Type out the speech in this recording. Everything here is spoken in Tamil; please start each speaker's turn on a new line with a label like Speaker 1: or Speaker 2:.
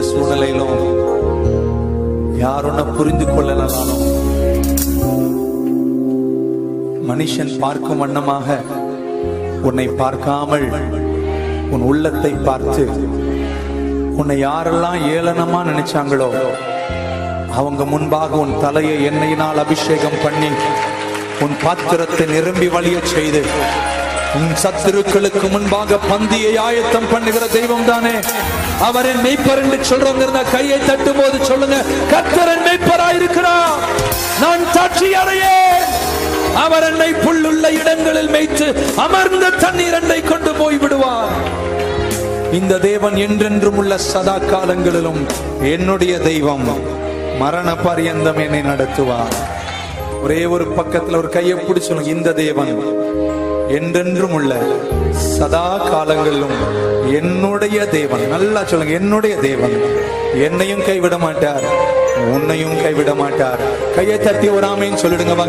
Speaker 1: சூழ்நிலையிலும் யார் உன்னை புரிந்து கொள்ளலாலும் மனுஷன் பார்க்கும் வண்ணமாக உன்னை பார்க்காமல் உன் உள்ளத்தை பார்த்து உன்னை யாரெல்லாம் ஏளனமா நினைச்சாங்களோ அவங்க முன்பாக உன் தலையை எண்ணெயினால் அபிஷேகம் பண்ணி உன் பாத்திரத்தை நிரம்பி வழியச் செய்து உன் சத்துருக்களுக்கு முன்பாக பந்தியை ஆயத்தம் பண்ணுகிற தெய்வம் தானே அவரின் மெய்ப்பர் என்று சொல்றவங்க இருந்தா கையை தட்டும் போது சொல்லுங்க கத்தரன் மெய்ப்பராயிருக்கிறார் நான் சாட்சி அடையேன் அவர் என்னை புல்லுள்ள இடங்களில் மேய்த்து அமர்ந்த தண்ணீர் என்னை கொண்டு போய் விடுவார் இந்த தேவன் என்றென்றும் உள்ள சதா காலங்களிலும் என்னுடைய தெய்வம் மரண பரியந்தம் என்னை நடத்துவார் ஒரே ஒரு பக்கத்துல ஒரு கையை பிடிச்சு சொல்லுங்க இந்த தேவன் என்றென்றும் உள்ள சதா காலங்களிலும் என்னுடைய தேவன் நல்லா சொல்லுங்க என்னுடைய தேவன் என்னையும் கைவிட மாட்டார் உன்னையும் கைவிட மாட்டார் கையை தட்டி ஒரு ஆமைன்னு சொல்லிடுங்க வாங்க